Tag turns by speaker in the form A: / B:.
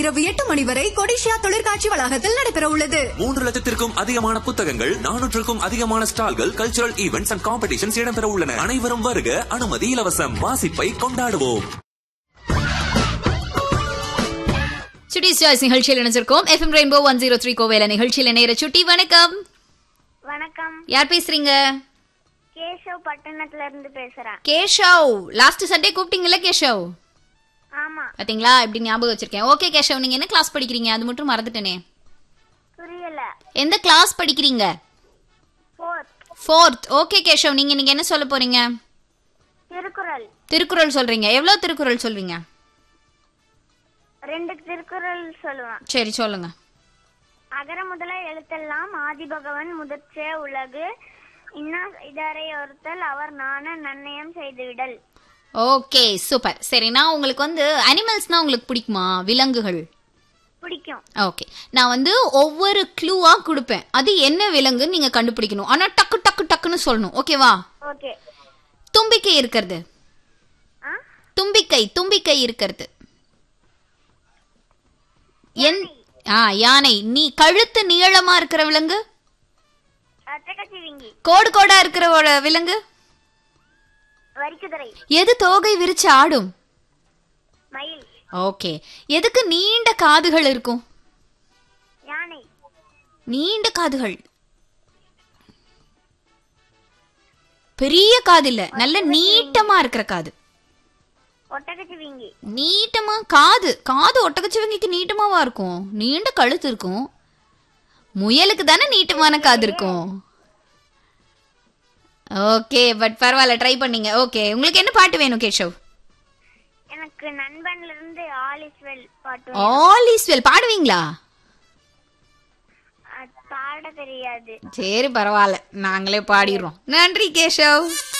A: இரவு எட்டு மணி வரை கொடிஷியா தொழிற்காட்சி வளாகத்தில் நடைபெற உள்ளது
B: மூன்று லட்சத்திற்கும் அதிகமான புத்தகங்கள் நானூற்றுக்கும் அதிகமான ஸ்டால்கள் கல்ச்சுரல் ஈவெண்ட்ஸ் அண்ட் காம்படிஷன்ஸ் இடம்பெற உள்ளன அனைவரும் வருக அனுமதி இலவசம் வாசிப்பை கொண்டாடுவோம்
C: சுட்டி சாய்ஸ் நிகழ்ச்சியில் இணைஞ்சிருக்கோம் FM rainbow one zero three கோவேல நிகழ்ச்சியில் நேர சுட்டி வணக்கம்
D: வணக்கம்
C: யார் பேசுறீங்க
D: கேசவ் பட்டணத்துல இருந்து பேசுறேன்
C: கேஷவ் லாஸ்ட் சண்டே கூப்பிட்டீங்கல்ல கேஷவ்
D: ஆமா
C: பாத்தீங்களா இப்படி ஞாபகம் வச்சிருக்கேன் ஓகே கேஷவ் நீங்க என்ன கிளாஸ் படிக்கிறீங்க அது மட்டும் மறந்துட்டேனே
D: புரியல
C: எந்த கிளாஸ் படிக்கிறீங்க
D: ஃபோர்த்
C: ஃபோர்த் ஓகே கேஷவ் நீங்க நீங்க என்ன சொல்ல போறீங்க
D: திருக்குறள்
C: திருக்குறள் சொல்றீங்க எவ்வளவு திருக்குறள் சொல்றீங்க
D: ரெண்டு திருக்குறள் சொல்லுவேன்
C: சரி சொல்லுங்க
D: அகர முதல எழுத்தெல்லாம் ஆதிபகவன் முதற்றே உலகு இன்னா இதரை ஒருத்தல் அவர் நாண நன்னயம் செய்துவிடல்
C: ஓகே சூப்பர் சரி நான் உங்களுக்கு வந்து அனிமல்ஸ்னா உங்களுக்கு பிடிக்குமா விலங்குகள்
D: பிடிக்கும்
C: ஓகே நான் வந்து ஒவ்வொரு க்ளூவா கொடுப்பேன் அது என்ன விலங்குன்னு நீங்க கண்டுபிடிக்கணும் ஆனா டக்கு டக்கு டக்குன்னு சொல்லணும் ஓகேவா
D: ஓகே
C: தும்பிக்கை இருக்கிறது
D: ஆ
C: தும்பிக்கை தும்பிக்கை இருக்கிறது என் ஆ யானை நீ கழுத்து நீளமா இருக்கிற விலங்கு
D: அட்டகச்சிவிங்கி
C: கோடு கோடா இருக்கிற ஒரு விலங்கு
D: வரிக்குதிரை
C: எது தோகை விரிச்சு ஆடும்
D: மயில்
C: ஓகே எதுக்கு நீண்ட காதுகள் இருக்கும்
D: யானை
C: நீண்ட காதுகள் பெரிய காது இல்ல நல்ல நீட்டமா இருக்கிற காது
D: ஒட்டகச்சிவிங்கி
C: நீட்டமா காது காது ஒட்டகச்சிவங்கிக்கு நீட்டமாவா இருக்கும் நீண்ட கழுத்து இருக்கும் முயலுக்கு தானே நீட்டமான காது இருக்கும் ஓகே பட் பரவாயில்ல ட்ரை பண்ணீங்க ஓகே உங்களுக்கு என்ன பாட்டு வேணும் கேஷவ்
D: எனக்கு நண்பன்ல இருந்து ஆல் இஸ் வெல் பாட்டு
C: ஆல் இஸ் வெல் பாடுவீங்களா
D: அது பாட தெரியாது
C: சரி பரவாயில்ல நாங்களே பாடிடுறோம் நன்றி கேஷவ்